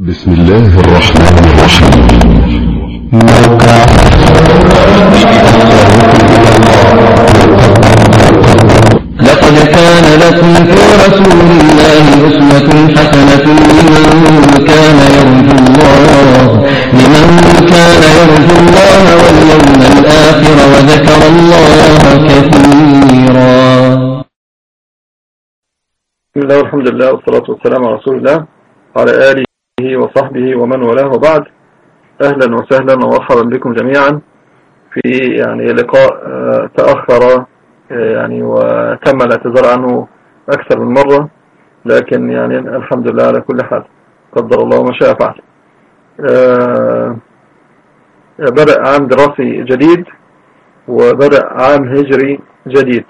بسم الله الرحمن الرحيم موقع لقد كان لكم في رسول الله أسوة حسنة لمن كان يرجو الله لمن كان يرجو الله واليوم الآخر وذكر الله كثيرا بسم الله والحمد لله والصلاة والسلام على رسول الله وعلى آله وصحبه ومن والاه وبعد أهلا وسهلا ومرحبا بكم جميعا في يعني لقاء آه، تأخر آه، يعني وتم الاعتذار عنه أكثر من مرة لكن يعني الحمد لله على كل حال قدر الله ما شاء فعل آه، بدأ عام دراسي جديد وبدأ عام هجري جديد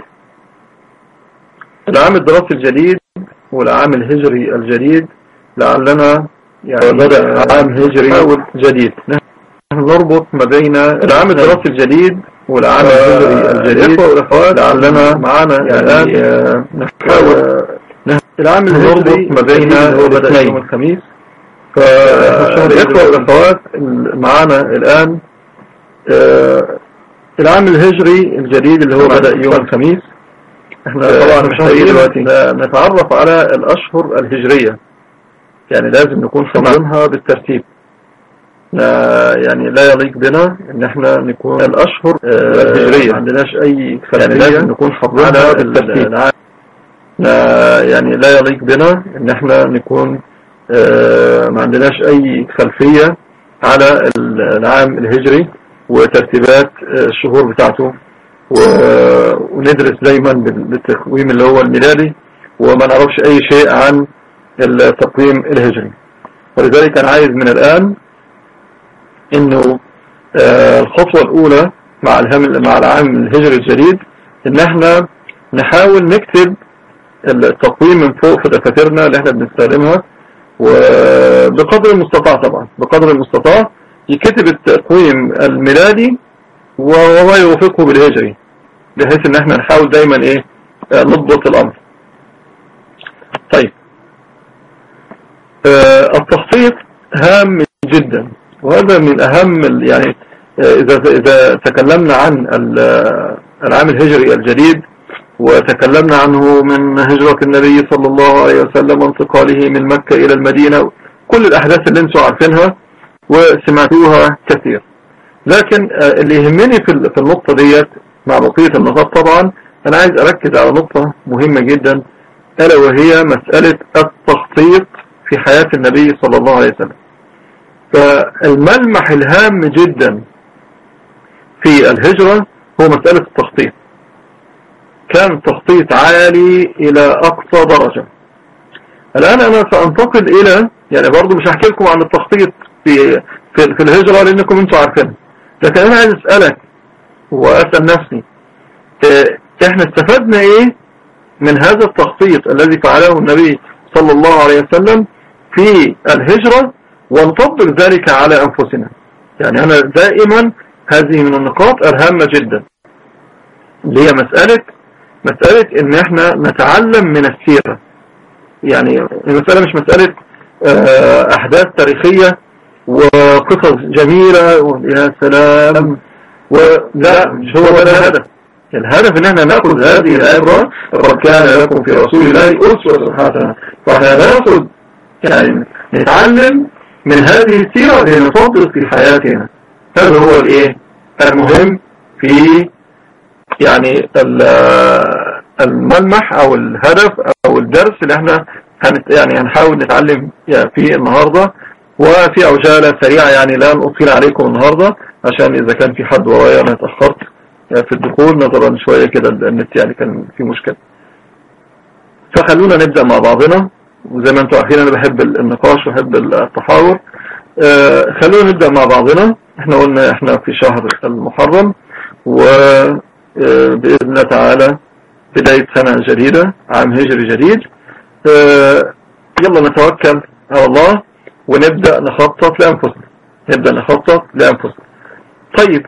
العام الدراسي الجديد والعام الهجري الجديد لعلنا يعني بدأ عام هجري جديد نحن نربط ما بين العام الدراسي الجديد والعام الهجري الجديد لعلنا معنا يعني الآن نحاول العام الهجري ما بين بدأ يوم الخميس فالإخوة والأخوات معنا الآن آه، العام الهجري الجديد اللي هو بدأ يوم الخميس احنا طبعا محتاجين دلوقتي نتعرف على الاشهر الهجرية يعني لازم نكون حافظينها بالترتيب لا يعني لا يليق بنا ان احنا نكون الاشهر آه، الهجرية ما عندناش اي يعني لازم نكون حافظينها بالترتيب لا يعني لا يليق بنا ان احنا نكون آه، ما عندناش اي خلفية على العام الهجري وترتيبات آه، الشهور بتاعته و- وندرس دايما بال- بالتقويم اللي هو الميلادي وما نعرفش اي شيء عن التقويم الهجري ولذلك انا عايز من الان انه آه، الخطوة الاولى مع الهم مع العام الهجري الجديد ان احنا نحاول نكتب التقويم من فوق في دفاترنا اللي احنا بنستخدمها وبقدر المستطاع طبعا بقدر المستطاع يكتب التقويم الميلادي وما يوافقه بالهجري بحيث ان احنا نحاول دايما ايه آه، نضبط الامر طيب آه، التخطيط هام جدا وهذا من اهم ال- يعني آه، اذا اذا تكلمنا عن ال- آه، العام الهجري الجديد وتكلمنا عنه من هجرة النبي صلى الله عليه وسلم وانتقاله من مكة الى المدينة كل الاحداث اللي انتم عارفينها وسمعتوها كثير لكن آه، اللي يهمني في ال- في النقطة ديت مع بقية النقاط طبعا أنا عايز أركز على نقطة مهمة جدا ألا وهي مسألة التخطيط في حياة النبي صلى الله عليه وسلم فالملمح الهام جدا في الهجرة هو مسألة التخطيط كان التخطيط عالي إلى أقصى درجة الآن أنا سأنتقل إلى يعني برضو مش هحكي لكم عن التخطيط في في, في الهجرة لأنكم أنتم عارفين لكن أنا عايز أسألك وأسأل نفسي آه، إحنا استفدنا إيه من هذا التخطيط الذي فعله النبي صلى الله عليه وسلم في الهجرة ونطبق ذلك على أنفسنا يعني أنا دائما هذه من النقاط الهامة جدا اللي هي مسألة مسألة إن إحنا نتعلم من السيرة يعني المسألة مش مسألة آه، أحداث تاريخية وقصص جميلة ويا سلام ولا مش هو ده الهدف الهدف ان احنا ناخذ هذه العبرة وقد كان لكم في رسول الله أسوة حسنة فاحنا ناخذ يعني نتعلم من هذه السيرة لنطبق في حياتنا هذا هو الايه المهم في يعني ال- الملمح او الهدف او الدرس اللي احنا هنت يعني هنحاول نتعلم فيه النهاردة وفي عجالة سريعة يعني لا نطيل عليكم النهاردة عشان اذا كان في حد ورايا انا اتأخرت في الدخول نظرا شوية كده النت يعني كان في مشكلة فخلونا نبدأ مع بعضنا وزي ما انتم عارفين انا بحب النقاش وبحب التحاور آه، خلونا نبدأ مع بعضنا احنا قلنا احنا في شهر المحرم وبإذن الله تعالى بداية سنة جديدة عام هجري جديد آه، يلا نتوكل على الله ونبدأ نخطط لأنفسنا نبدأ نخطط لأنفسنا طيب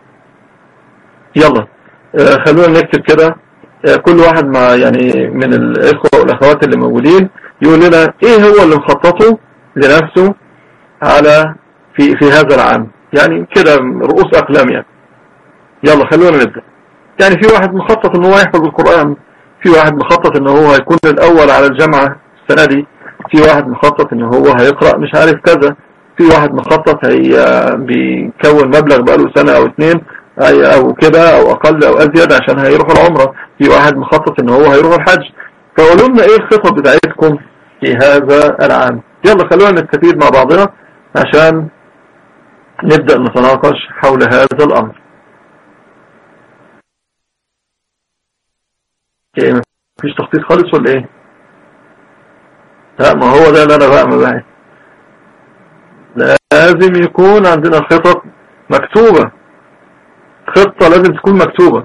يلا آه، خلونا نكتب كده آه، كل واحد مع يعني من الإخوة والأخوات اللي موجودين يقول لنا إيه هو اللي مخططه لنفسه على في في هذا العام يعني كده رؤوس اقلام يعني يلا خلونا نبدا يعني في واحد مخطط ان هو يحفظ القران في واحد مخطط ان هو هيكون الاول على الجامعه السنه دي في واحد مخطط ان هو هيقرا مش عارف كذا في واحد مخطط هي بيكون مبلغ بقاله سنه او اتنين او كده او اقل او ازيد عشان هيروح العمره في واحد مخطط ان هو هيروح الحج فقولوا لنا ايه الخطط بتاعتكم في هذا العام يلا خلونا نستفيد مع بعضنا عشان نبدأ نتناقش حول هذا الأمر ايه مفيش تخطيط خالص ولا ايه لا ما هو ده اللي انا بقى معي لازم يكون عندنا خطط مكتوبة خطة لازم تكون مكتوبة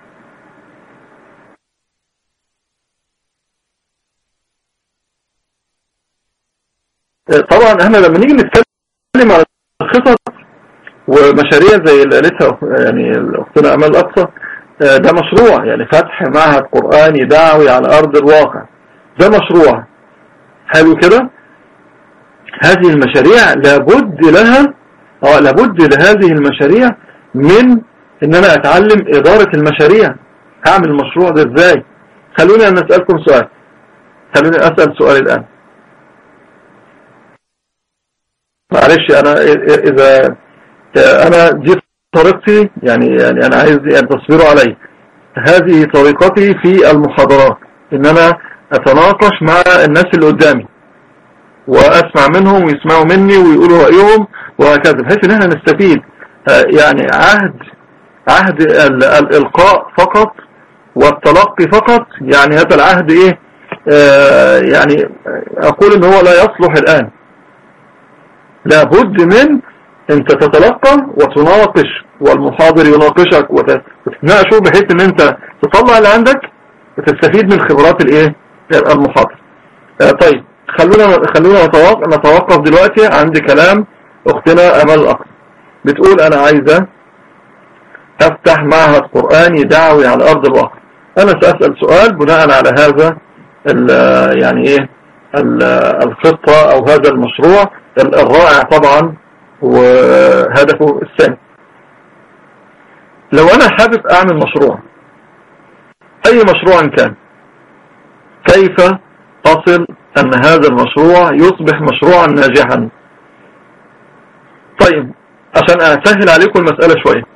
طبعا احنا لما نيجي نتكلم على الخطط ومشاريع زي اللي قالتها يعني اختنا امال الاقصى ده مشروع يعني فتح معهد قرآني دعوي على ارض الواقع ده مشروع حلو كده هذه المشاريع لابد لها اه لابد لهذه المشاريع من ان انا اتعلم ادارة المشاريع هعمل المشروع ده ازاي خلوني انا اسألكم سؤال خلوني اسأل سؤال الان معلش انا اذا انا دي طريقتي يعني يعني انا عايز يعني تصبروا علي هذه طريقتي في المحاضرات ان انا اتناقش مع الناس اللي قدامي واسمع منهم ويسمعوا مني ويقولوا رأيهم وهكذا بحيث ان احنا نستفيد يعني عهد عهد الالقاء فقط والتلقي فقط يعني هذا العهد ايه آه يعني اقول ان هو لا يصلح الان لابد من انت تتلقى وتناقش والمحاضر يناقشك وتتناقشه بحيث ان انت تطلع اللي عندك وتستفيد من خبرات الايه المحاضر آه طيب خلونا خلونا نتوقف دلوقتي عند كلام اختنا امل الاقصى بتقول انا عايزة افتح معهد قرآني دعوي على ارض الواقع انا سأسأل سؤال بناء على هذا يعني ايه الخطة او هذا المشروع الرائع طبعا وهدفه الثاني لو انا حابب اعمل مشروع اي مشروع كان كيف اصل ان هذا المشروع يصبح مشروعا ناجحا طيب عشان اسهل عليكم المسألة شوية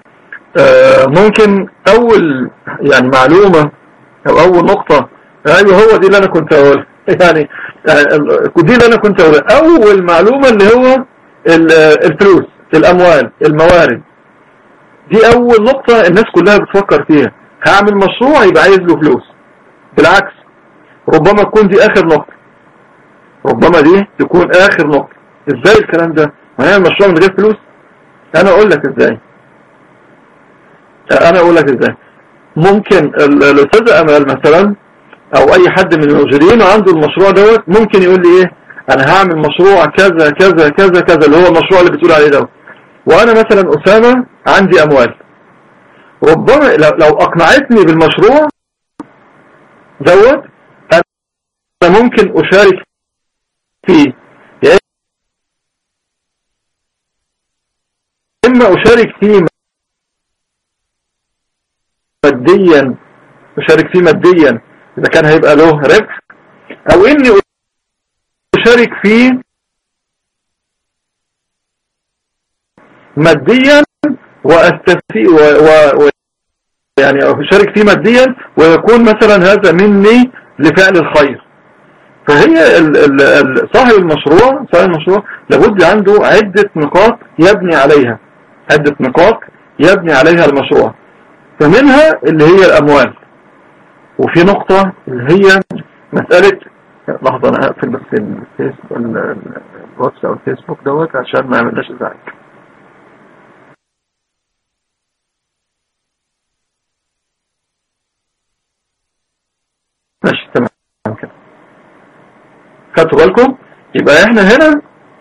ممكن اول يعني معلومة او اول نقطة ايوه هو دي اللي انا كنت اقولها يعني دي اللي انا كنت اقولها اول معلومة اللي هو الفلوس الاموال الموارد دي اول نقطة الناس كلها بتفكر فيها هعمل مشروع يبقى عايز له فلوس بالعكس ربما تكون دي اخر نقطة ربما دي تكون اخر نقطة ازاي الكلام ده ما هي المشروع من غير فلوس انا اقول لك ازاي انا اقول لك ازاي ممكن الاستاذ امال مثلا او اي حد من الموجودين عنده المشروع دوت ممكن يقول لي ايه انا هعمل مشروع كذا كذا كذا كذا اللي هو المشروع اللي بتقول عليه دوت وانا مثلا اسامة عندي اموال ربما لو اقنعتني بالمشروع دوت انا ممكن اشارك فيه يا اما اشارك فيه ماديا اشارك فيه ماديا اذا كان هيبقى له ربح او اني اشارك فيه ماديا واستفي و... و... يعني اشارك فيه ماديا ويكون مثلا هذا مني لفعل الخير فهي ال... ال... صاحب المشروع صاحب المشروع لابد عنده عدة نقاط يبني عليها عدة نقاط يبني عليها المشروع فمنها اللي هي الاموال وفي نقطة اللي هي مسألة لحظة انا هقفل بس الفيسبوك الواتس او الفيسبوك دوت عشان ما يعملناش ازعاج ماشي تمام كده خدتوا بالكم يبقى احنا هنا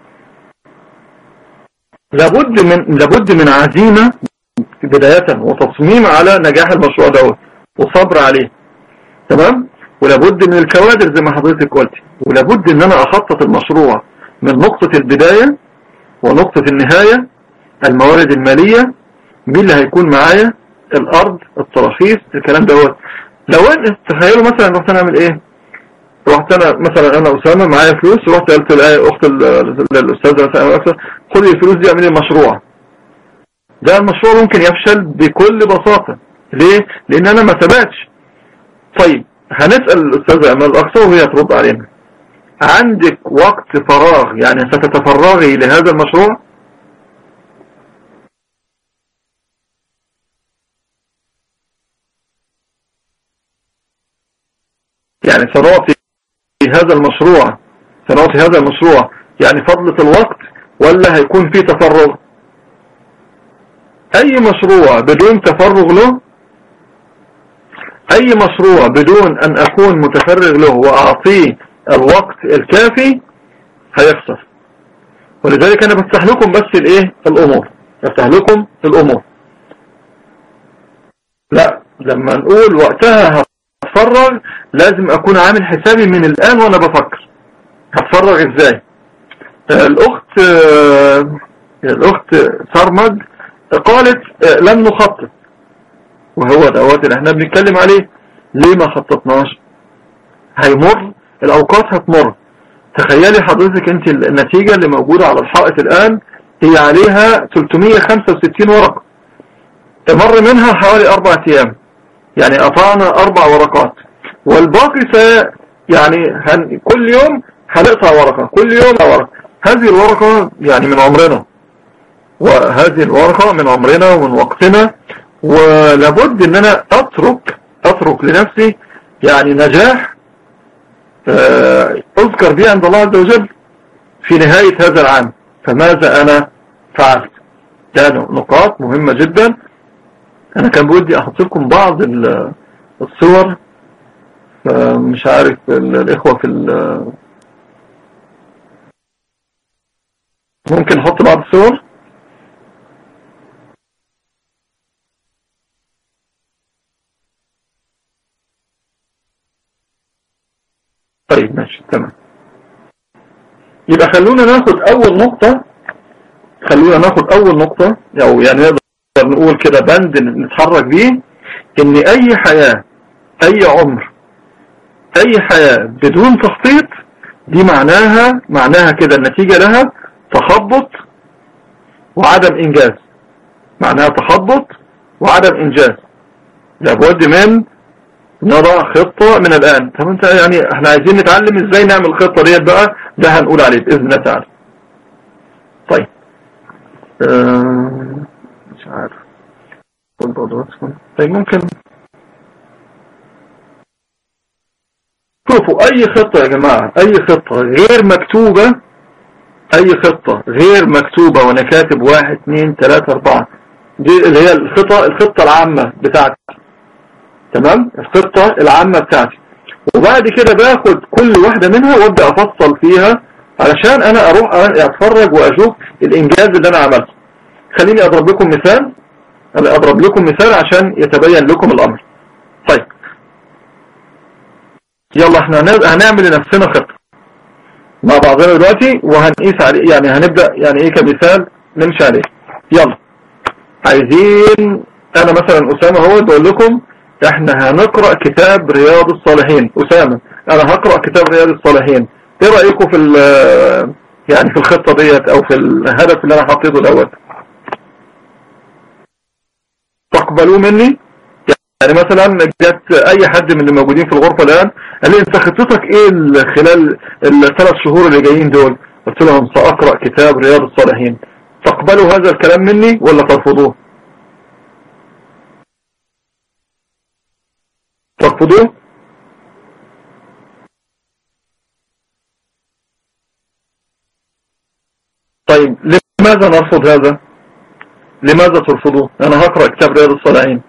لابد من لابد من عزيمة بداية وتصميم على نجاح المشروع دوت وصبر عليه تمام ولابد من الكوادر زي ما حضرتك قلتي ولابد ان انا اخطط المشروع من نقطة البداية ونقطة النهاية الموارد المالية مين اللي هيكون معايا الارض التراخيص الكلام دوت لو ان تخيلوا مثلا رحت نعمل ايه رحت انا مثلا انا اسامه معايا فلوس رحت قلت لاخت الاستاذه مثلا خدي الفلوس دي اعملي مشروع ده المشروع ممكن يفشل بكل بساطة ليه؟ لان انا ما ثبتش طيب هنسأل الاستاذة امال الاقصى وهي ترد علينا عندك وقت فراغ يعني ستتفرغي لهذا المشروع يعني سنعطي هذا المشروع سنعطي هذا المشروع يعني فضلة الوقت ولا هيكون في تفرغ اي مشروع بدون تفرغ له اي مشروع بدون ان اكون متفرغ له واعطيه الوقت الكافي هيخسر ولذلك انا بفتح لكم بس الايه الامور بفتح لكم الامور لا لما نقول وقتها هتفرغ لازم اكون عامل حسابي من الان وانا بفكر هتفرغ ازاي الاخت الاخت سرمد قالت لم نخطط وهو دوت اللي احنا بنتكلم عليه ليه ما خططناش هيمر الاوقات هتمر تخيلي حضرتك انت النتيجة اللي موجودة على الحائط الان هي عليها 365 ورقة مر منها حوالي اربع ايام يعني قطعنا اربع ورقات والباقي س يعني هن... كل يوم هنقطع ورقة كل يوم ورقة هذه الورقة يعني من عمرنا وهذه الورقة من عمرنا ومن وقتنا ولابد ان انا اترك اترك لنفسي يعني نجاح اذكر به عند الله عز وجل في نهاية هذا العام فماذا انا فعلت يعني نقاط مهمة جدا انا كان بودي احط لكم بعض الصور مش عارف الاخوة في ممكن احط بعض الصور طيب ماشي تمام يبقى خلونا ناخد اول نقطة خلونا ناخد اول نقطة او يعني نقدر نقول كده بند نتحرك بيه ان اي حياة اي عمر اي حياة بدون تخطيط دي معناها معناها كده النتيجة لها تخبط وعدم انجاز معناها تخبط وعدم انجاز لابد من نضع خطة من الآن طب انت يعني احنا عايزين نتعلم ازاي نعمل الخطة ديت بقى ده هنقول عليه بإذن الله تعالى طيب اه مش عارف طيب ممكن شوفوا اي خطة يا جماعة اي خطة غير مكتوبة اي خطة غير مكتوبة وانا كاتب واحد اثنين ثلاثة اربعة دي اللي هي الخطة الخطة العامة بتاعتي تمام الخطة العامة بتاعتي وبعد كده باخد كل واحدة منها وابدأ افصل فيها علشان انا اروح اتفرج واشوف الانجاز اللي انا عملته خليني اضرب لكم مثال انا اضرب لكم مثال عشان يتبين لكم الامر طيب يلا احنا هنعمل لنفسنا خطة مع بعضنا دلوقتي وهنقيس عليه يعني هنبدأ يعني ايه كمثال نمشي عليه يلا عايزين انا مثلا اسامة هو بقول لكم احنا هنقرأ كتاب رياض الصالحين اسامة انا هقرأ كتاب رياض الصالحين ايه رأيكم في يعني في الخطة ديت او في الهدف اللي انا حطيته الاول تقبلوه مني يعني مثلا جت اي حد من اللي موجودين في الغرفة الان قال لي انت خطتك ايه خلال الثلاث شهور اللي جايين دول قلت لهم سأقرأ كتاب رياض الصالحين تقبلوا هذا الكلام مني ولا ترفضوه ترفضوه طيب لماذا نرفض هذا لماذا ترفضوه انا هقرأ كتاب رياض الصالحين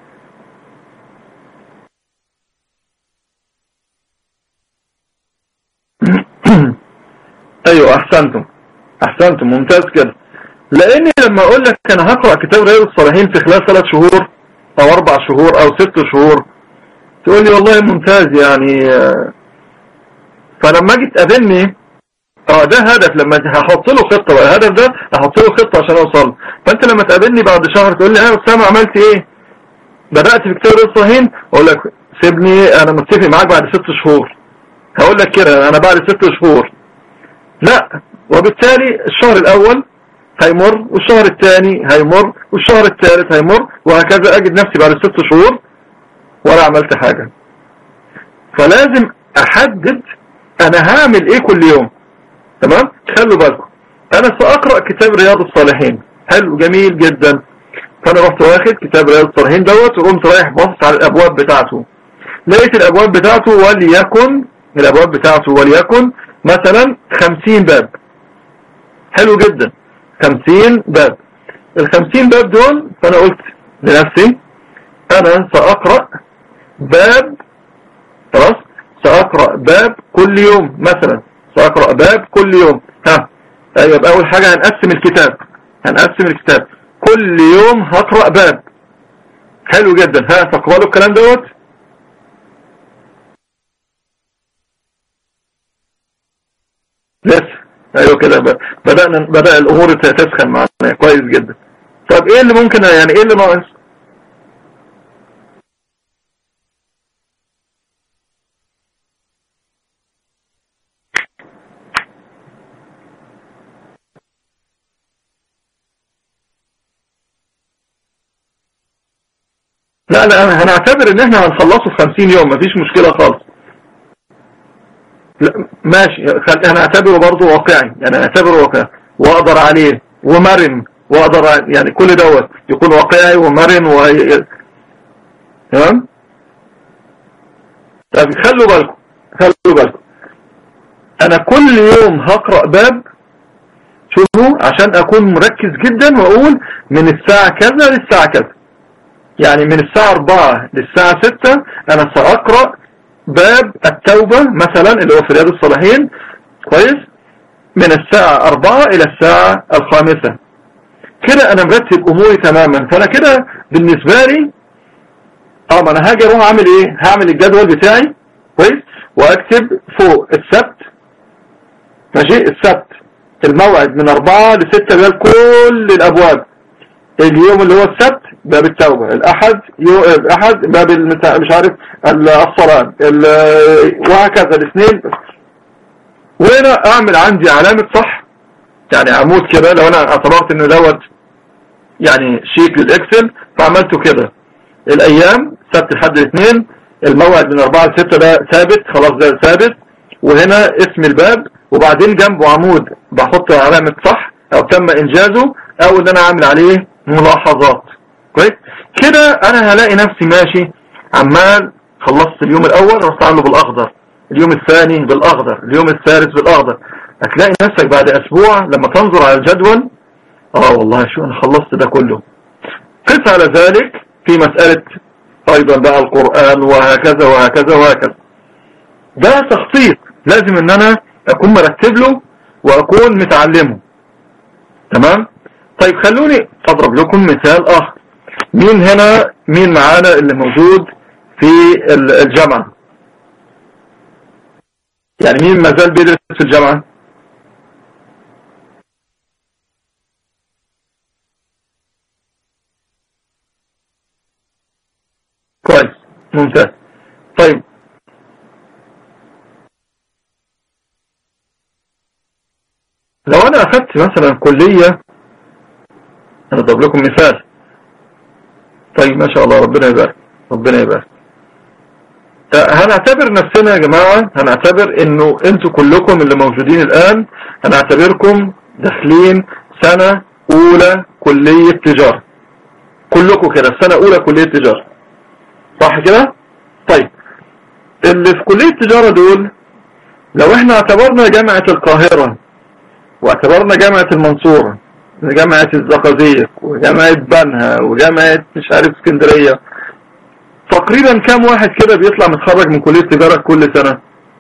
ايوه احسنتم احسنتم ممتاز كده لاني لما اقول لك انا هقرأ كتاب رياض الصالحين في خلال ثلاث شهور او اربع شهور او ست شهور تقول لي والله ممتاز يعني فلما اجي تقابلني اه ده هدف لما هحط له خطة بقى الهدف ده هحط له خطة عشان اوصل فانت لما تقابلني بعد شهر تقول لي انا اسامه عملت ايه بدأت في كتاب الصهين اقول لك سيبني انا متفق معاك بعد ست شهور هقول لك كده انا بعد ست شهور لا وبالتالي الشهر الاول هيمر والشهر الثاني هيمر والشهر الثالث هيمر وهكذا اجد نفسي بعد ست شهور ولا عملت حاجة فلازم احدد انا هعمل ايه كل يوم تمام خلوا بالكم انا ساقرأ كتاب رياض الصالحين حلو جميل جدا فانا رحت واخد كتاب رياض الصالحين دوت وقمت رايح باصص على الابواب بتاعته لقيت الابواب بتاعته وليكن الابواب بتاعته وليكن مثلا خمسين باب حلو جدا خمسين باب الخمسين باب دول فانا قلت لنفسي انا ساقرأ باب خلاص ساقرأ باب كل يوم مثلا ساقرأ باب كل يوم ها ايوه يبقى اول حاجة هنقسم الكتاب هنقسم الكتاب كل يوم هقرأ باب حلو جدا ها تقبلوا الكلام دوت لسه ايوه كده بدأنا بدأ الامور تسخن معانا كويس جدا طب ايه اللي ممكن يعني ايه اللي ناقص لا لا انا هنعتبر ان احنا هنخلصه في 50 يوم مفيش مشكلة خالص لا ماشي هنعتبره برضه واقعي يعني هنعتبره واقعي واقدر عليه ومرن واقدر يعني كل دوت يكون واقعي ومرن و تمام طيب خلوا بالكم خلوا بالكم انا كل يوم هقرأ باب شوفوا عشان اكون مركز جدا واقول من الساعة كذا للساعة كذا يعني من الساعة 4 للساعة 6 انا سأقرأ باب التوبة مثلا اللي هو في رياض الصالحين كويس من الساعة 4 الى الساعة الخامسة كده انا مرتب اموري تماما فانا كده بالنسبة لي اه ما انا هاجي اروح اعمل ايه هعمل الجدول بتاعي كويس واكتب فوق السبت ماشي السبت الموعد من 4 ل 6 باب كل الابواب اليوم اللي هو السبت باب التوبة الأحد يو... الأحد باب المتاع... مش عارف الصلاة ال... وهكذا الاثنين وهنا أعمل عندي علامة صح يعني عمود كده لو أنا اعتبرت إنه دوت يعني شيك للإكسل فعملته كده الأيام سبت لحد الاثنين الموعد من 4 ل 6 ده ثابت خلاص ده ثابت وهنا اسم الباب وبعدين جنبه عمود بحط علامة صح أو تم إنجازه أو إن أنا أعمل عليه ملاحظات كويس كده انا هلاقي نفسي ماشي عمال خلصت اليوم الاول رحت له بالاخضر اليوم الثاني بالاخضر اليوم الثالث بالاخضر هتلاقي نفسك بعد اسبوع لما تنظر على الجدول اه والله شو انا خلصت ده كله قس على ذلك في مسألة ايضا بقى القرآن وهكذا وهكذا وهكذا ده تخطيط لازم ان انا اكون مرتب له واكون متعلمه تمام طيب خلوني اضرب لكم مثال اخر مين هنا مين معانا اللي موجود في الجامعة يعني مين ما زال بيدرس في الجامعة كويس ممتاز طيب لو انا اخذت مثلا كلية انا اضرب لكم مثال طيب ما شاء الله ربنا يبارك ربنا يبارك هنعتبر نفسنا يا جماعة هنعتبر انه انتوا كلكم اللي موجودين الان هنعتبركم داخلين سنة اولى كلية تجارة كلكم كده سنة اولى كلية تجارة صح كده طيب اللي في كلية التجارة دول لو احنا اعتبرنا جامعة القاهرة واعتبرنا جامعة المنصورة جامعة الزقازيق وجامعة بنها وجامعة مش عارف اسكندرية تقريبا كام واحد كده بيطلع متخرج من كلية تجارة كل سنة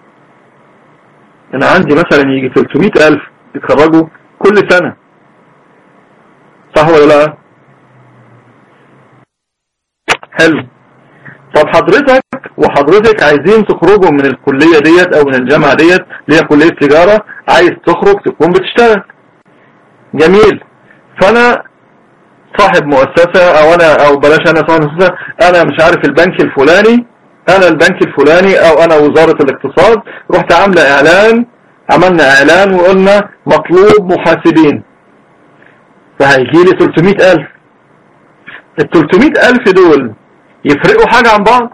انا عندي مثلا يجي 300 الف يتخرجوا كل سنة صح ولا لا حلو طب حضرتك وحضرتك عايزين تخرجوا من الكلية ديت او من الجامعة ديت اللي هي كلية تجارة عايز تخرج تكون بتشتغل جميل فانا صاحب مؤسسة او انا او بلاش انا صاحب مؤسسة انا مش عارف البنك الفلاني انا البنك الفلاني او انا وزارة الاقتصاد رحت عاملة اعلان عملنا اعلان وقلنا مطلوب محاسبين فهيجي لي 300 الف ال 300 الف دول يفرقوا حاجة عن بعض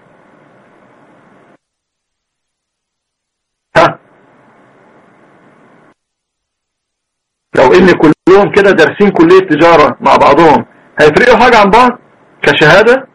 ها لو ان كلهم كده دارسين كلية تجارة مع بعضهم هيفرقوا حاجة عن بعض كشهادة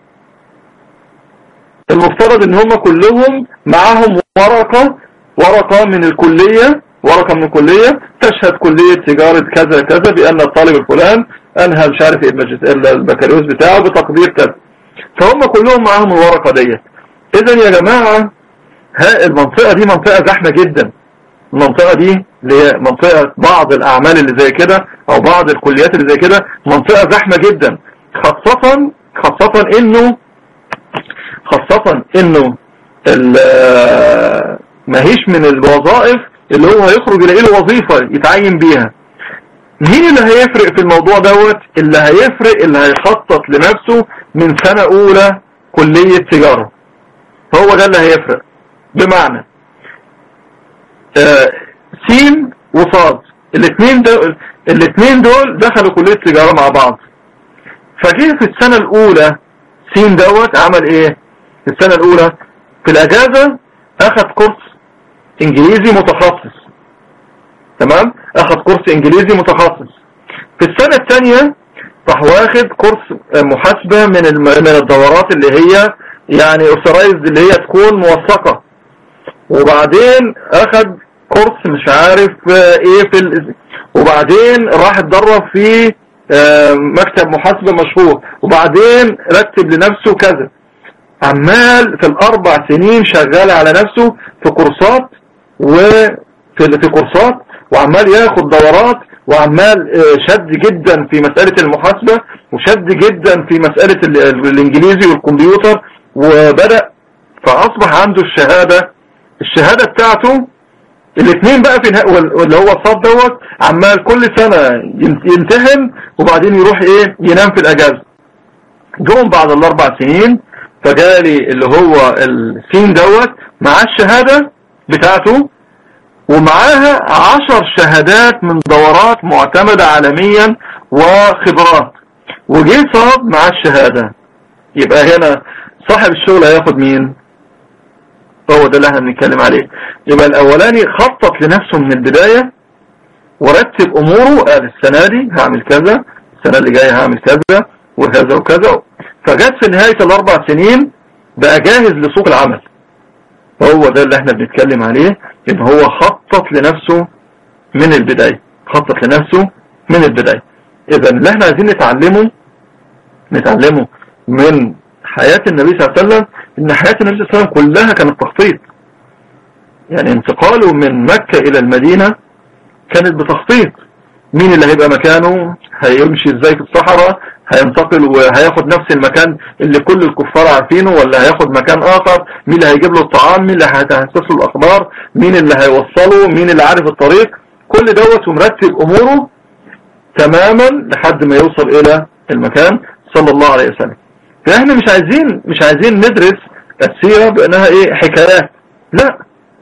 المفترض ان هم كلهم معاهم ورقة ورقة من الكلية ورقة من الكلية تشهد كلية تجارة كذا كذا بأن الطالب الفلان أنهى مش عارف ايه البكالوريوس بتاعه بتقدير كذا فهم كلهم معاهم الورقة ديت إذا يا جماعة ها المنطقة دي منطقة زحمة جدا المنطقة دي اللي هي منطقة بعض الأعمال اللي زي كده أو بعض الكليات اللي زي كده منطقة زحمة جدا خاصة خاصة إنه خاصة إنه ماهيش من الوظائف اللي هو هيخرج يلاقي له وظيفة يتعين بيها مين اللي هيفرق في الموضوع دوت اللي هيفرق اللي هيخطط لنفسه من سنة اولى كلية تجارة هو ده اللي هيفرق بمعنى آه سين وصاد الاثنين دول الاثنين دول دخلوا كلية تجارة مع بعض فجه في السنة الاولى سين دوت عمل ايه في السنة الاولى في الاجازة اخذ كورس انجليزي متخصص تمام اخذ كورس انجليزي متخصص في السنة الثانية راح واخد كورس محاسبة من من الدورات اللي هي يعني اوثرايزد اللي هي تكون موثقة وبعدين اخذ كورس مش عارف ايه في ال... وبعدين راح اتدرب في مكتب محاسبة مشهور وبعدين رتب لنفسه كذا عمال في الاربع سنين شغال على نفسه في كورسات وفي في كورسات وعمال ياخد دورات وعمال شد جدا في مسألة المحاسبة وشد جدا في مسألة الانجليزي والكمبيوتر وبدأ فاصبح عنده الشهادة الشهادة بتاعته الاثنين بقى في اللي هو الصاد دوت عمال كل سنة يمتحن وبعدين يروح ايه ينام في الاجازة جم بعد الاربع سنين فجالي اللي هو السين دوت مع الشهادة بتاعته ومعاها عشر شهادات من دورات معتمدة عالميا وخبرات وجه صاب مع الشهادة يبقى هنا صاحب الشغل هياخد مين هو ده اللي احنا بنتكلم عليه يبقى الاولاني خطط لنفسه من البداية ورتب اموره قال السنة دي هعمل كذا السنة اللي جاية هعمل كذا وكذا وكذا فجت في نهاية الاربع سنين بقى جاهز لسوق العمل هو ده اللي احنا بنتكلم عليه ان هو خطط لنفسه من البداية خطط لنفسه من البداية اذا اللي احنا عايزين نتعلمه نتعلمه من حياة النبي صلى الله عليه وسلم ان حياة النبي صلى الله عليه وسلم كلها كانت تخطيط يعني انتقاله من مكة الى المدينة كانت بتخطيط مين اللي هيبقى مكانه هيمشي ازاي في الصحراء هينتقل وهياخد نفس المكان اللي كل الكفار عارفينه ولا هياخد مكان اخر مين اللي هيجيب له الطعام مين اللي هيحسس له الاخبار مين اللي هيوصله مين اللي عارف الطريق كل دوت ومرتب اموره تماما لحد ما يوصل الى المكان صلى الله عليه وسلم فاحنا مش عايزين مش عايزين ندرس السيرة بانها ايه حكايات لا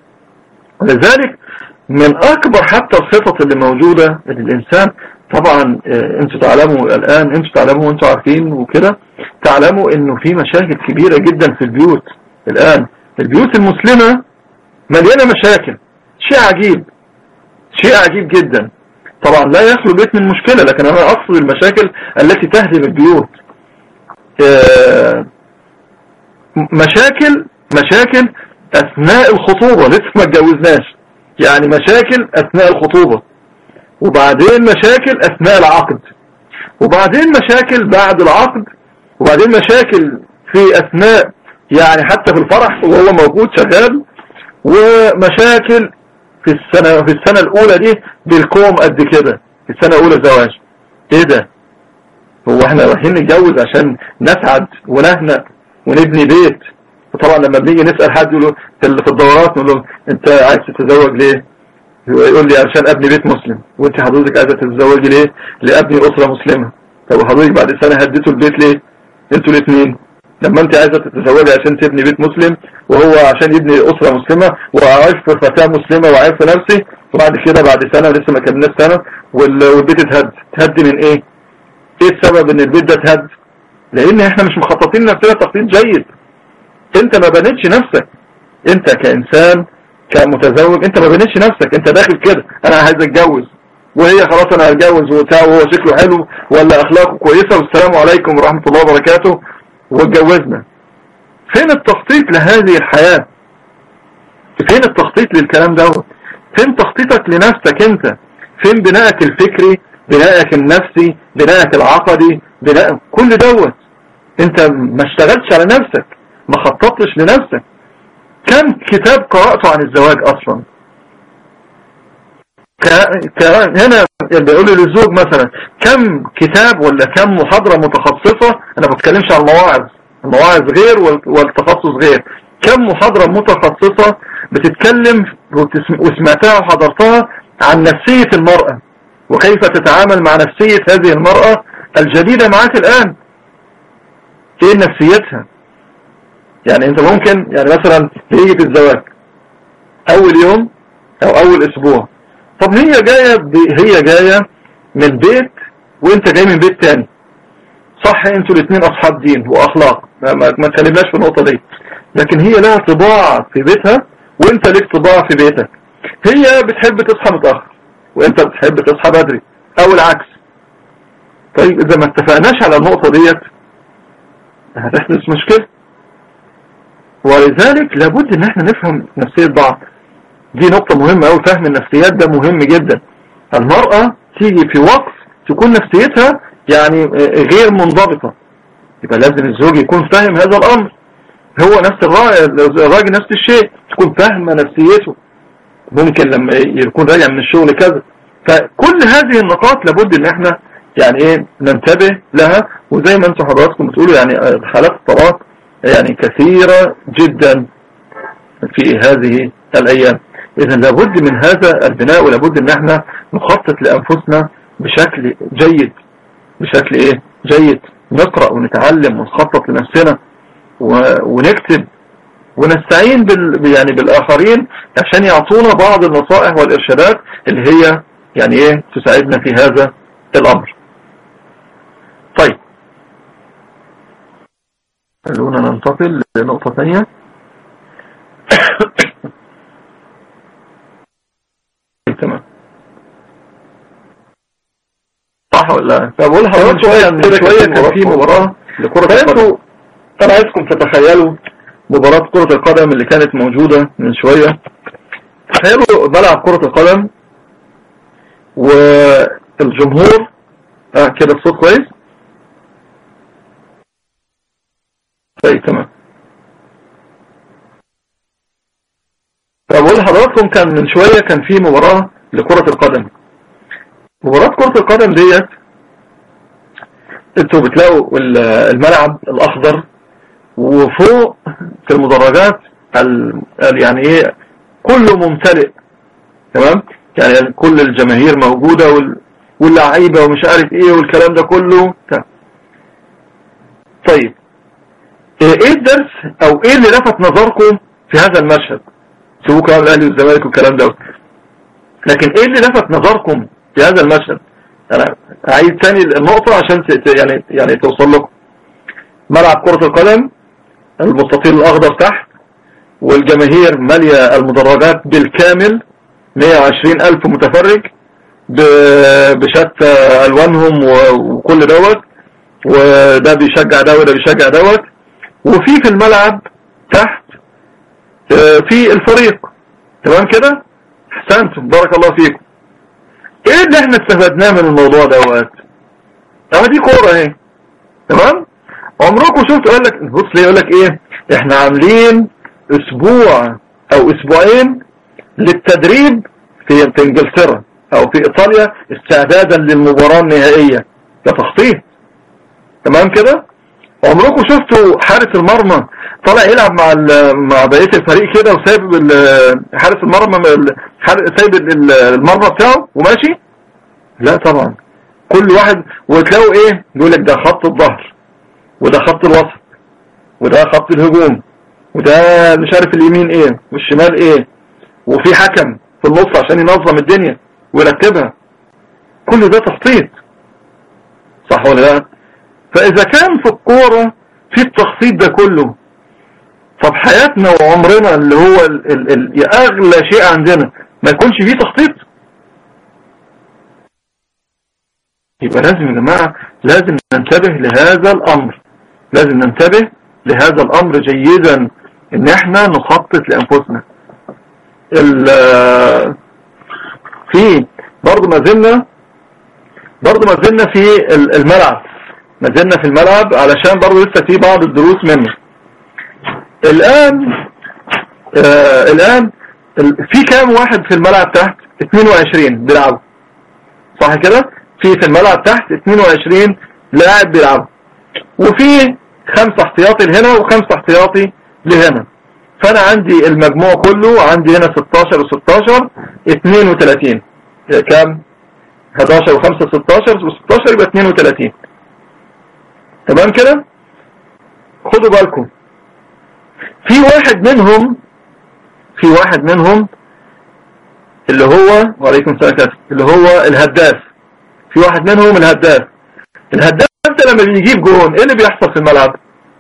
لذلك من اكبر حتى الخطط اللي موجودة للانسان طبعا انتوا تعلموا الان انتوا تعلموا وانتوا عارفين وكده تعلموا انه في مشاكل كبيرة جدا في البيوت الان البيوت المسلمة مليانة مشاكل شيء عجيب شيء عجيب جدا طبعا لا يخلو بيت من مشكلة لكن انا اقصد المشاكل التي تهدم البيوت مشاكل مشاكل اثناء الخطوبة لسه ما اتجوزناش يعني مشاكل اثناء الخطوبة وبعدين مشاكل اثناء العقد وبعدين مشاكل بعد العقد وبعدين مشاكل في اثناء يعني حتى في الفرح وهو موجود شغال ومشاكل في السنة في السنة الاولى دي بالكوم قد كده في السنة الاولى زواج ايه ده هو احنا رايحين نتجوز عشان نسعد ونهنأ ونبني بيت وطبعا لما بنيجي نسأل حد يقول له في ال- في الدورات نقول له انت عايز تتزوج ليه يقول لي علشان ابني بيت مسلم وانت حضرتك عايزه تتزوجي ليه لابني اسره مسلمه طب وحضرتك بعد سنه هديته البيت ليه انتوا الاثنين لما انت عايزه تتزوجي عشان تبني بيت مسلم وهو عشان يبني اسره مسلمه وعارف فتاه مسلمه وعارف نفسي وبعد كده بعد سنه لسه ما كملناش سنه وال- والبيت اتهد تهدي من ايه؟ ايه السبب ان البيت ده اتهد؟ لان احنا مش مخططين نفسنا تخطيط جيد انت ما بنيتش نفسك انت كانسان كمتزوج انت ما بنيتش نفسك انت داخل كده انا عايز اتجوز وهي خلاص انا هتجوز وبتاع وهو شكله حلو ولا اخلاقه كويسه والسلام عليكم ورحمه الله وبركاته واتجوزنا فين التخطيط لهذه الحياه فين التخطيط للكلام دوت فين تخطيطك لنفسك انت فين بنائك الفكري بنائك النفسي بنائك العقدي بناء كل دوت انت ما اشتغلتش على نفسك ما خططتش لنفسك كم كتاب قرأته عن الزواج اصلا ك... ك... هنا بيقول للزوج مثلا كم كتاب ولا كم محاضرة متخصصة انا ما بتكلمش عن المواعظ المواعظ غير وال... والتخصص غير كم محاضرة متخصصة بتتكلم وتسم... وسمعتها وحضرتها عن نفسية المرأة وكيف تتعامل مع نفسية هذه المرأة الجديدة معاك الآن ايه نفسيتها يعني انت ممكن يعني مثلا تيجي في الزواج اول يوم او اول اسبوع طب هي جاية ب... هي جاية من بيت وانت جاي من بيت تاني صح انتوا الاثنين اصحاب دين واخلاق ما, ما, ما تكلمناش في النقطة دي لكن هي لها طباع في بيتها وانت ليك طباع في بيتك هي بتحب تصحى متأخر وانت بتحب تصحى بدري او العكس طيب اذا ما اتفقناش على النقطة ديت هتحدث مشكلة ولذلك لابد ان احنا نفهم نفسية بعض دي نقطة مهمة اوي فهم النفسيات ده مهم جدا المرأة تيجي في وقت تكون نفسيتها يعني غير منضبطة يبقى لازم الزوج يكون فاهم هذا الامر هو نفس الراجل نفس الشيء تكون فاهمة نفسيته ممكن لما يكون راجع من الشغل كذا فكل هذه النقاط لابد ان احنا يعني ايه ننتبه لها وزي ما انتم حضراتكم بتقولوا يعني حالات الطلاق يعني كثيرة جدا في هذه الايام اذا لابد من هذا البناء ولابد ان احنا نخطط لانفسنا بشكل جيد بشكل ايه جيد نقرأ ونتعلم ونخطط لنفسنا ونكتب ونستعين بال يعني بالآخرين عشان يعطونا بعض النصائح والإرشادات اللي هي يعني ايه تساعدنا في هذا الأمر طيب خلونا ننتقل لنقطة ثانية تمام صح ولا طب اقول لحضرتك شوية من شوية كان في مباراة لكرة القدم انا عايزكم تتخيلوا مباراة كرة القدم اللي كانت موجودة من شوية تخيلوا بلعب كرة القدم والجمهور اه كده الصوت كويس طيب تمام طب اقول لحضراتكم كان من شوية كان في مباراة لكرة القدم مباراة كرة القدم ديت انتوا بتلاقوا الملعب الاخضر وفوق في المدرجات ال... يعني ايه كله ممتلئ تمام يعني كل الجماهير موجودة وال... واللعيبة ومش عارف ايه والكلام ده كله طيب ايه الدرس او ايه اللي لفت نظركم في هذا المشهد سيبوا كلام الاهلي والزمالك والكلام ده لكن ايه اللي لفت نظركم في هذا المشهد انا عايز تاني النقطة عشان يعني يعني توصل لكم ملعب كرة القدم المستطيل الاخضر تحت والجماهير مالية المدرجات بالكامل 120 الف متفرج بشتى الوانهم وكل دوت وده بيشجع ده وده بيشجع دوت وفي في الملعب تحت في الفريق تمام كده احسنتم بارك الله فيكم ايه اللي احنا استفدناه من الموضوع دوت اه دي كوره اهي تمام عمركم شفتوا قال لك بص ليه يقول لك ايه احنا عاملين اسبوع او اسبوعين للتدريب في في انجلترا او في ايطاليا استعدادا للمباراة النهائية كتخطيط تمام كده عمركم شفتوا حارس المرمى طالع يلعب مع مع بقيه الفريق كده وسايب حارس المرمى سايب المرمى بتاعه وماشي لا طبعا كل واحد وتلاقوا ايه يقول لك ده خط الظهر وده خط الوسط وده خط الهجوم وده مش عارف اليمين ايه والشمال ايه وفي حكم في النص عشان ينظم الدنيا ويرتبها كل ده تخطيط صح ولا لا فاذا كان في الكورة في التخطيط ده كله طب حياتنا وعمرنا اللي هو ال ال ال اغلى شيء عندنا ما يكونش فيه تخطيط يبقى لازم يا جماعة لازم ننتبه لهذا الامر لازم ننتبه لهذا الامر جيدا ان احنا نخطط لانفسنا في برضو ما زلنا برضو ما زلنا في الملعب ما زلنا في الملعب علشان برضو لسه في بعض الدروس منه الان آه الان في كام واحد في الملعب تحت 22 بيلعبوا صح كده في في الملعب تحت 22 لاعب بيلعبوا وفي خمسة احتياطي لهنا وخمسة احتياطي لهنا فانا عندي المجموع كله عندي هنا 16 و16 32 كام 11 و5 16 و16 يبقى 32 تمام كده خدوا بالكم في واحد منهم في واحد منهم اللي هو وعليكم السلام اللي هو الهداف في واحد منهم الهداف الهداف ده لما بيجيب جون ايه اللي بيحصل في الملعب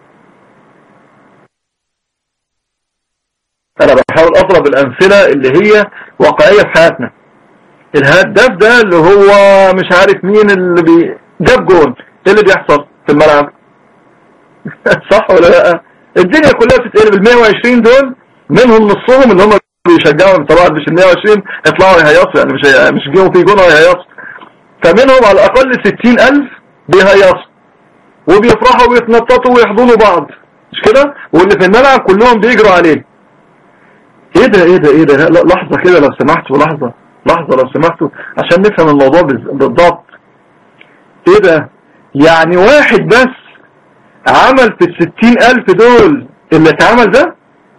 انا بحاول اضرب الامثلة اللي هي واقعية في حياتنا الهداف ده اللي هو مش عارف مين اللي بي... جاب جون ايه اللي بيحصل في الملعب صح ولا لا الدنيا كلها بتتقلب ال 120 دول منهم نصهم اللي هم بيشجعوا طبعا مش ال 120 يطلعوا يهيصوا يعني مش هي... مش جيهم في جون هيهيصوا فمنهم على الاقل 60000 بيهيصوا وبيفرحوا ويتنططوا ويحضنوا بعض مش كده واللي في الملعب كلهم بيجروا عليه ايه ده ايه ده ايه ده لحظة كده لو سمحتوا لحظة لحظة لو سمحتوا عشان نفهم الموضوع بالضبط ايه ده يعني واحد بس عمل في الستين الف دول اللي اتعمل ده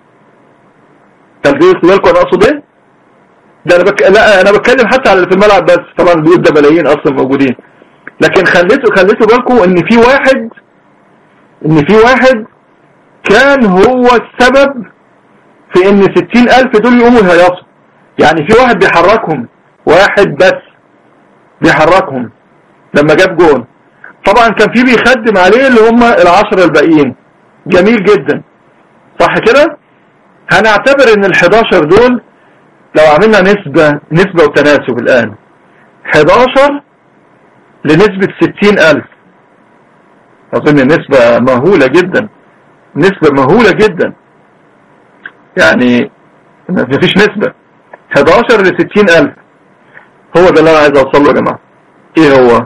تلقيه بالكم انا اقصد ايه ده انا بك... لا انا بتكلم حتى على اللي في الملعب بس طبعا البيوت ده ملايين اصلا موجودين لكن خليتوا خليتوا بالكم ان في واحد ان في واحد كان هو السبب في ان ستين الف دول يقوموا يهيصوا يعني في واحد بيحركهم واحد بس بيحركهم لما جاب جون طبعا كان في بيخدم عليه اللي هم العشرة الباقيين جميل جدا صح كده هنعتبر ان ال11 دول لو عملنا نسبة نسبة وتناسب الان 11 لنسبة 60000 اظن نسبة مهولة جدا نسبة مهولة جدا يعني ما فيش نسبة 11 ل 60000 هو ده اللي انا عايز اوصل له يا جماعة ايه هو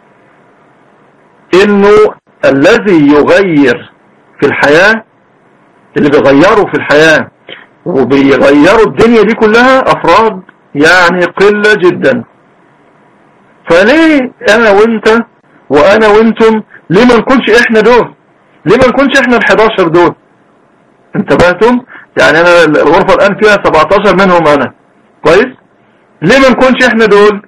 انه الذي يغير في الحياة اللي بيغيروا في الحياة وبيغيروا الدنيا دي كلها افراد يعني قلة جدا فليه انا وانت وانا وانتم ليه ما نكونش احنا دول ليه ما نكونش احنا ال11 دول انتبهتم يعني انا الغرفة الان فيها 17 منهم انا كويس ليه ما نكونش احنا دول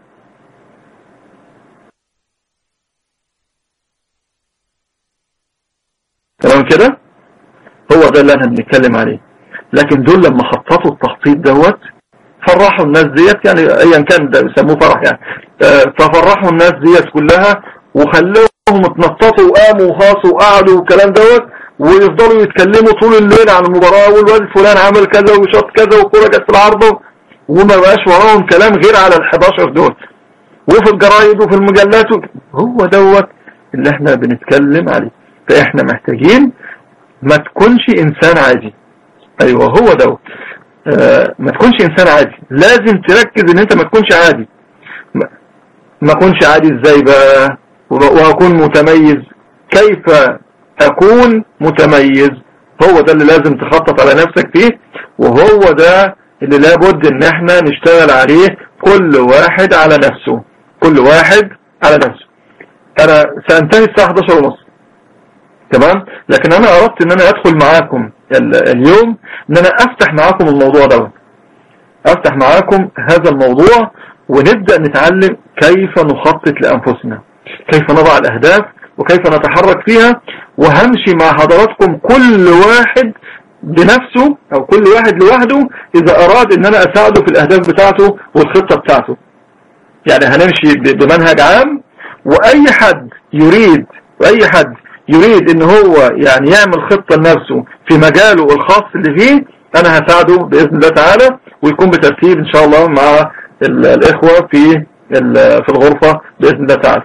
تمام كده هو ده اللي انا بنتكلم عليه لكن دول لما خططوا التخطيط دوت فرحوا الناس ديت يعني ايا كان ده بيسموه فرح يعني ففرحوا الناس ديت كلها وخلوهم اتنططوا وقاموا وخاصوا وقعدوا والكلام دوت ويفضلوا يتكلموا طول الليل عن المباراة والواد فلان عمل كذا وشاط كذا والكرة جت في العارضة وما بقاش وراهم كلام غير على ال11 دول وفي الجرايد وفي المجلات هو دوت اللي احنا بنتكلم عليه فاحنا محتاجين ما تكونش انسان عادي ايوه هو دوت آه ما تكونش انسان عادي لازم تركز ان انت ما تكونش عادي ما, ما اكونش عادي ازاي بقى واكون متميز كيف اكون متميز هو ده اللي لازم تخطط على نفسك فيه وهو ده اللي لابد ان احنا نشتغل عليه كل واحد على نفسه كل واحد على نفسه انا سأنتهي الساعة 11 ونص تمام لكن انا اردت ان انا ادخل معاكم اليوم ان انا افتح معاكم الموضوع دوت افتح معاكم هذا الموضوع ونبدأ نتعلم كيف نخطط لانفسنا كيف نضع الاهداف وكيف نتحرك فيها وهمشي مع حضراتكم كل واحد بنفسه او كل واحد لوحده اذا اراد ان انا اساعده في الاهداف بتاعته والخطة بتاعته يعني هنمشي بمنهج عام واي حد يريد واي حد يريد ان هو يعني يعمل خطة لنفسه في مجاله الخاص اللي فيه انا هساعده باذن الله تعالى ويكون بترتيب ان شاء الله مع الاخوة في في الغرفة باذن الله تعالى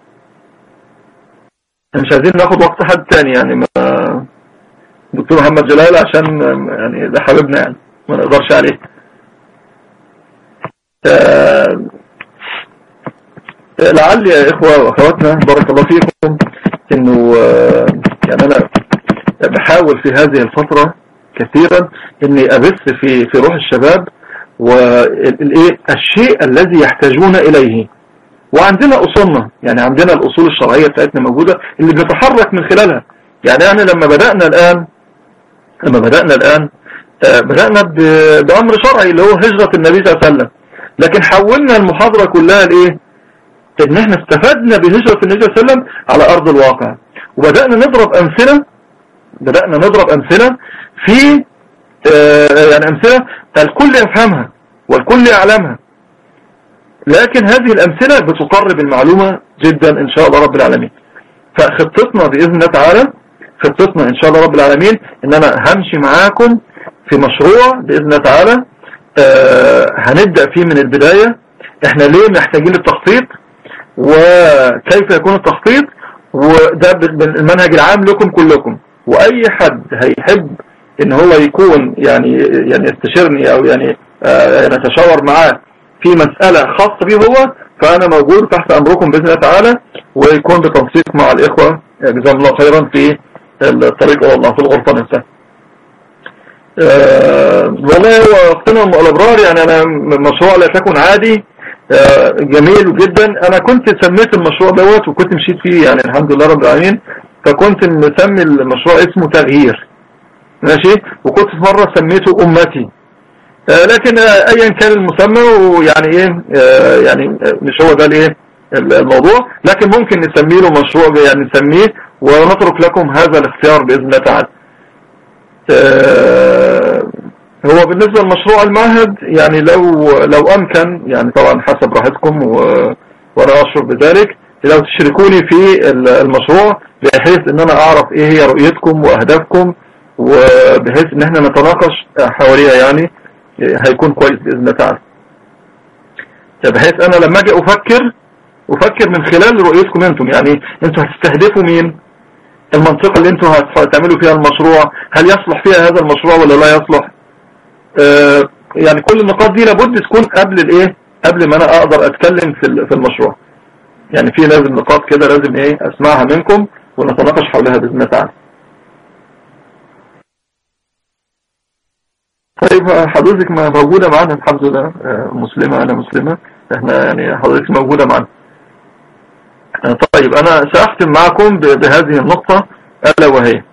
مش عايزين ناخد وقت حد تاني يعني ما دكتور محمد جلال عشان يعني ده حبيبنا يعني ما نقدرش عليه لعل يا إخوة وأخواتنا بارك الله فيكم إنه يعني أنا بحاول في هذه الفترة كثيرا إني أبث في في روح الشباب والإيه الشيء الذي يحتاجون إليه وعندنا أصولنا يعني عندنا الأصول الشرعية بتاعتنا موجودة اللي بنتحرك من خلالها يعني يعني لما بدأنا الآن لما بدأنا الآن بدأنا بأمر شرعي اللي هو هجرة النبي صلى الله عليه وسلم لكن حولنا المحاضرة كلها لإيه ان احنا استفدنا بهجرة النبي صلى الله عليه وسلم على ارض الواقع وبدأنا نضرب امثلة بدأنا نضرب امثلة في اه يعني امثلة الكل يفهمها والكل يعلمها لكن هذه الامثلة بتقرب المعلومة جدا ان شاء الله رب العالمين فخطتنا بإذن الله تعالى خطتنا ان شاء الله رب العالمين ان انا همشي معاكم في مشروع بإذن الله تعالى اه هنبدأ فيه من البداية احنا ليه محتاجين التخطيط وكيف يكون التخطيط وده المنهج العام لكم كلكم واي حد هيحب ان هو يكون يعني يعني يستشيرني او يعني آه نتشاور معاه في مسألة خاصة به هو فانا موجود تحت امركم باذن الله تعالى ويكون بتنسيق مع الاخوة جزاهم الله خيرا في الطريق الى الله في الغرفة نفسها أه والله هو وقتنا الابرار يعني انا مشروع لا تكن عادي جميل جدا انا كنت سميت المشروع دوت وكنت مشيت فيه يعني الحمد لله رب العالمين فكنت مسمي المشروع اسمه تغيير ماشي وكنت في مرة سميته امتي لكن ايا كان المسمى ويعني ايه يعني مش هو ده الايه الموضوع لكن ممكن نسميه له مشروع يعني نسميه ونترك لكم هذا الاختيار باذن الله تعالى هو بالنسبة لمشروع المعهد يعني لو لو أمكن يعني طبعا حسب راحتكم وأنا أشعر بذلك لو تشركوني في المشروع بحيث ان انا اعرف ايه هي رؤيتكم واهدافكم وبحيث ان احنا نتناقش حواليها يعني هيكون كويس باذن الله تعالى بحيث انا لما اجي افكر افكر من خلال رؤيتكم انتم يعني انتم هتستهدفوا مين المنطقة اللي انتم هتعملوا فيها المشروع هل يصلح فيها هذا المشروع ولا لا يصلح آه يعني كل النقاط دي لابد تكون قبل الايه قبل ما انا اقدر اتكلم في في المشروع يعني في لازم نقاط كده لازم ايه اسمعها منكم ونتناقش حولها باذن الله تعالى طيب حضرتك ما موجودة معانا الحمد لله مسلمة انا مسلمة احنا يعني حضرتك موجودة معانا طيب انا ساختم معكم بهذه النقطة الا وهي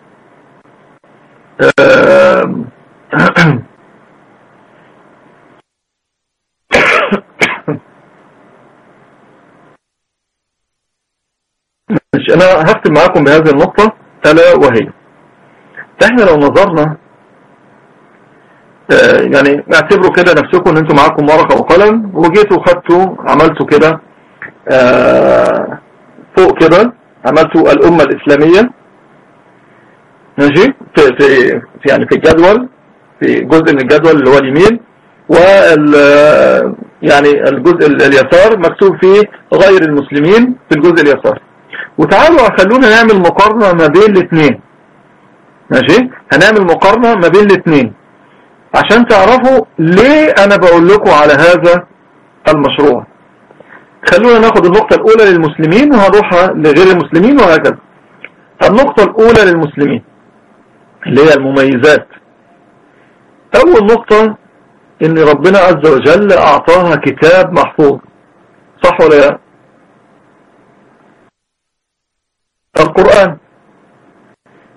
مش انا هختم معاكم بهذه النقطة الا وهي احنا لو نظرنا اه يعني اعتبروا كده نفسكم ان انتوا معاكم ورقة وقلم وجيتوا خدتوا عملتوا كده اه فوق كده عملتوا الامة الاسلامية ماشي في, في, في يعني في الجدول في جزء من الجدول اللي هو اليمين وال يعني الجزء اليسار مكتوب فيه غير المسلمين في الجزء اليسار وتعالوا خلونا نعمل مقارنة ما بين الاثنين ماشي هنعمل مقارنة ما بين الاثنين عشان تعرفوا ليه انا بقول لكم على هذا المشروع خلونا ناخد النقطة الاولى للمسلمين وهنروحها لغير المسلمين وهكذا النقطة الاولى للمسلمين اللي هي المميزات اول نقطة ان ربنا عز وجل اعطاها كتاب محفوظ صح ولا لا القرآن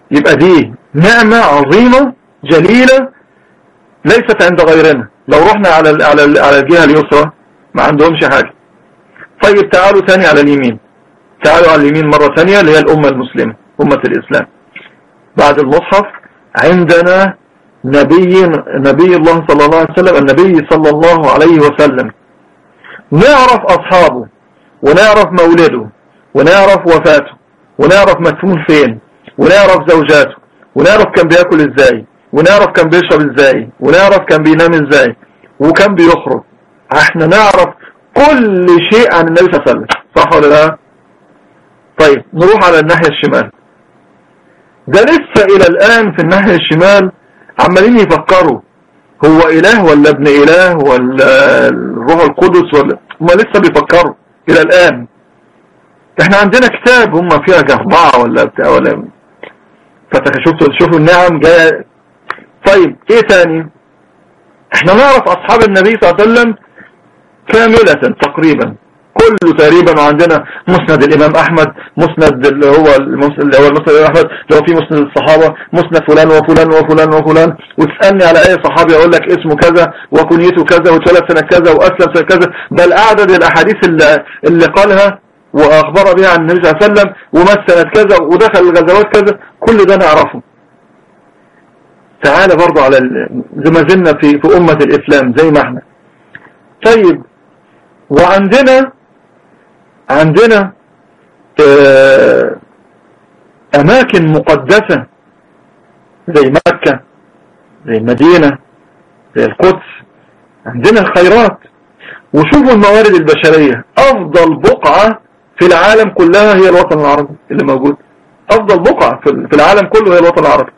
يبقى دي نعمة عظيمة جليلة ليست عند غيرنا لو رحنا على ال على ال على الجهة اليسرى ما عندهمش حاجة طيب تعالوا ثاني على اليمين تعالوا على اليمين مرة ثانية اللي هي الأمة المسلمة أمة الإسلام بعد المصحف عندنا نبي نبي الله صلى الله عليه وسلم النبي صلى الله عليه وسلم نعرف أصحابه ونعرف مولده ونعرف وفاته ونعرف مدفون فين ونعرف زوجاته ونعرف كان بياكل ازاي ونعرف كان بيشرب ازاي ونعرف كان بينام ازاي وكان بيخرج احنا نعرف كل شيء عن النبي صلى الله عليه وسلم صح ولا لا طيب نروح على الناحية الشمال ده لسه الى الان في الناحية الشمال عمالين يفكروا هو اله ولا ابن اله ولا الروح القدس ولا هم لسه بيفكروا الى الان احنا عندنا كتاب هم فيها جهبعة ولا بتاع ولا فتشوفوا شوفوا النعم جاية طيب ايه تاني احنا نعرف اصحاب النبي صلى الله عليه وسلم كاملة تقريبا كله تقريبا وعندنا مسند الامام احمد مسند اللي هو اللي هو المسند الامام احمد اللي هو فيه مسند الصحابة مسند فلان وفلان وفلان وفلان وتسألني على اي صحابي اقول لك اسمه كذا وكنيته كذا واتولد سنة كذا واسلم سنة كذا بل اعدد الاحاديث اللي, اللي قالها واخبر بها عن النبي صلى الله عليه وسلم ومات سنة كذا ودخل الغزوات كذا كل ده نعرفه تعالى برضو على زي ما زلنا في, في أمة الإسلام زي ما احنا طيب وعندنا عندنا اه أماكن مقدسة زي مكة زي المدينة زي القدس عندنا الخيرات وشوفوا الموارد البشرية أفضل بقعة في العالم كلها هي الوطن العربي اللي موجود أفضل بقعة في العالم كله هي الوطن العربي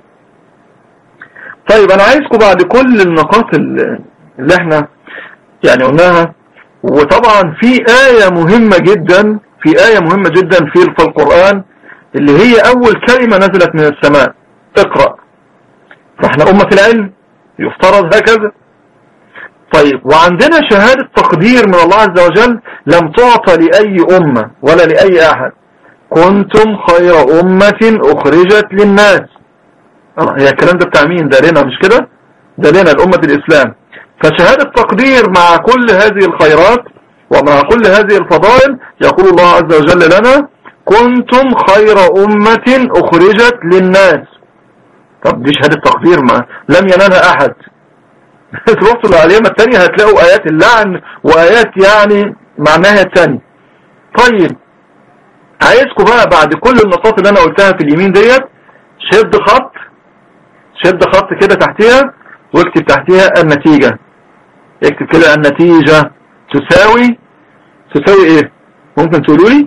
طيب أنا عايزكم بعد كل النقاط اللي احنا يعني قلناها وطبعا في آية مهمة جدا في آية مهمة جدا في في القرآن اللي هي أول كلمة نزلت من السماء اقرأ فاحنا أمة العلم يفترض هكذا طيب وعندنا شهادة تقدير من الله عز وجل لم تعطى لأي أمة ولا لأي أحد كنتم خير أمة أخرجت للناس هي الكلام ده بتاع مين ده لنا مش كده ده لنا الأمة الإسلام فشهادة تقدير مع كل هذه الخيرات ومع كل هذه الفضائل يقول الله عز وجل لنا كنتم خير أمة أخرجت للناس طب دي شهادة تقدير ما لم ينالها أحد تروحوا العليمة الثانية هتلاقوا آيات اللعن وآيات يعني معناها الثاني طيب عايزكم بقى بعد كل النقاط اللي أنا قلتها في اليمين ديت شد خط شد خط كده تحتها واكتب تحتها النتيجة اكتب كده النتيجة تساوي تساوي ايه ممكن تقولوا لي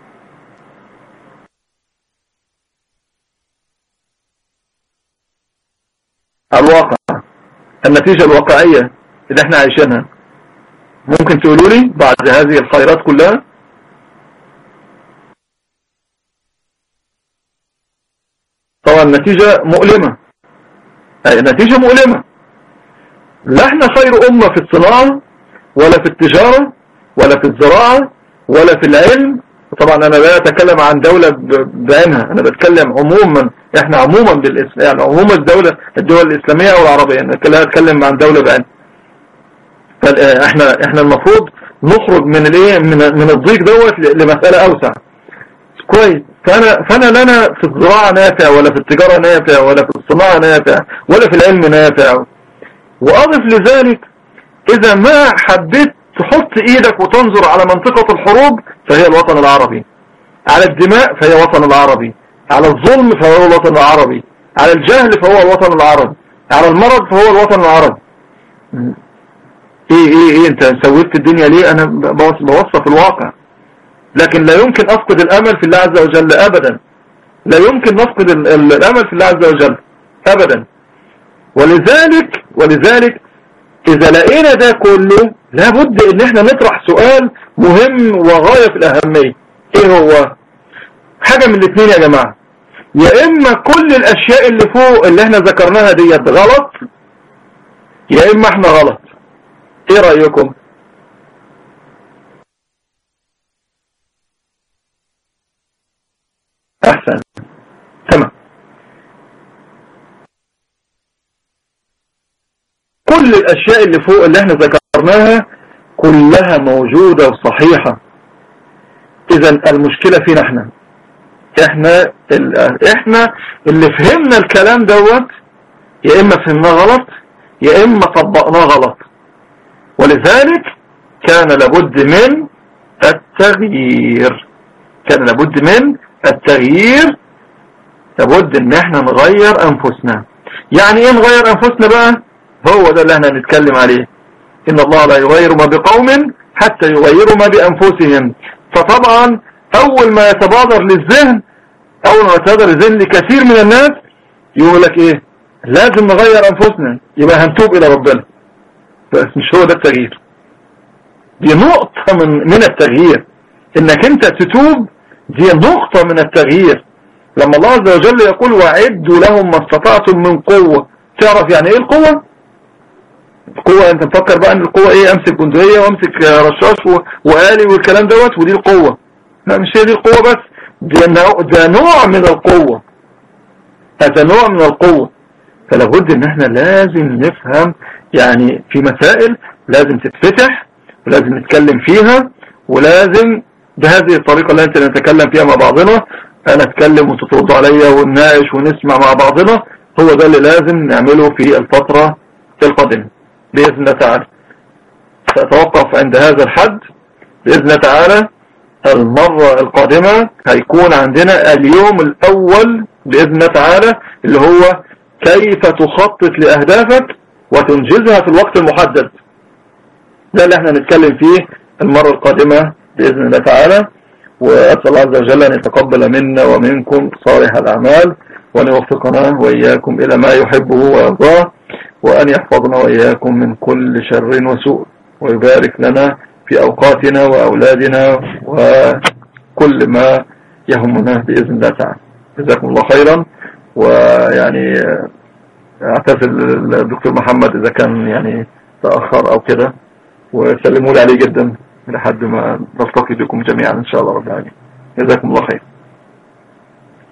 الواقع النتيجة الواقعية اللي احنا عايشينها ممكن تقولوا لي بعد هذه الخيرات كلها طبعا النتيجة مؤلمة النتيجة مؤلمة لا احنا خير أمة في الصناعة ولا في التجارة ولا في الزراعة ولا في العلم طبعا انا لا اتكلم عن دولة بعينها انا بتكلم عموما احنا عموما بالاسم يعني عموما الدولة الدول الاسلامية او العربية انا لا اتكلم عن دولة بعينها احنا احنا المفروض نخرج من الايه من من الضيق دوت لمسألة اوسع كويس فانا فانا لا انا في الزراعة نافع ولا في التجارة نافع ولا في الصناعة نافع ولا في العلم نافع واضف لذلك اذا ما حبيت تحط ايدك وتنظر على منطقة الحروب فهي الوطن العربي على الدماء فهي الوطن العربي على الظلم فهو الوطن العربي على الجهل فهو الوطن العربي على المرض فهو الوطن العربي ايه ايه ايه انت سويت الدنيا ليه انا بوصف الواقع لكن لا يمكن افقد الامل في الله عز وجل ابدا لا يمكن نفقد الامل في الله عز وجل ابدا ولذلك ولذلك اذا لقينا ده كله لابد ان احنا نطرح سؤال مهم وغاية في الاهمية ايه هو حاجة من الاثنين يا جماعة يا اما كل الاشياء اللي فوق اللي احنا ذكرناها ديت غلط يا اما احنا غلط ايه رأيكم احسن تمام كل الاشياء اللي فوق اللي احنا ذكرناها كلها موجودة وصحيحة اذا المشكلة فينا احنا احنا احنا اللي فهمنا الكلام دوت يا اما فهمناه غلط يا اما طبقناه غلط ولذلك كان لابد من التغيير كان لابد من التغيير لابد ان احنا نغير انفسنا يعني ايه نغير انفسنا بقى هو ده اللي احنا نتكلم عليه ان الله لا يغير ما بقوم حتى يغيروا ما بانفسهم فطبعا اول ما يتبادر للذهن اول ما يتبادر للذهن لكثير من الناس يقول لك ايه لازم نغير انفسنا يبقى هنتوب الى ربنا بس مش هو ده التغيير دي نقطة من, من التغيير انك انت تتوب دي نقطة من التغيير لما الله عز وجل يقول وعدوا لهم ما استطعتم من قوة تعرف يعني ايه القوة القوة انت مفكر بقى ان القوة ايه امسك بندقية وامسك رشاش وآلي والكلام دوت ودي القوة لا مش هي دي القوة بس ده نوع من القوة هذا نوع من القوة فلابد ان احنا لازم نفهم يعني في مسائل لازم تتفتح ولازم نتكلم فيها ولازم بهذه الطريقة اللي انت نتكلم فيها مع بعضنا انا اتكلم وتترد عليا ونناقش ونسمع مع بعضنا هو ده اللي لازم نعمله في الفترة القادمة بإذن الله تعالى سأتوقف عند هذا الحد بإذن الله تعالى المرة القادمة هيكون عندنا اليوم الأول بإذن الله تعالى اللي هو كيف تخطط لأهدافك وتنجزها في الوقت المحدد ده اللي احنا نتكلم فيه المرة القادمة بإذن الله تعالى وأسأل الله عز وجل أن يتقبل منا ومنكم صالح الأعمال وأن يوفقنا وإياكم إلى ما يحبه ويرضاه وأن يحفظنا وإياكم من كل شر وسوء ويبارك لنا في أوقاتنا وأولادنا وكل ما يهمنا بإذن الله تعالى جزاكم الله خيرا ويعني اعتذر الدكتور محمد إذا كان يعني تأخر أو كده وسلموا لي عليه جدا لحد ما نلتقي بكم جميعا إن شاء الله رب العالمين جزاكم الله خير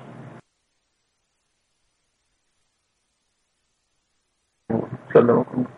سلمكم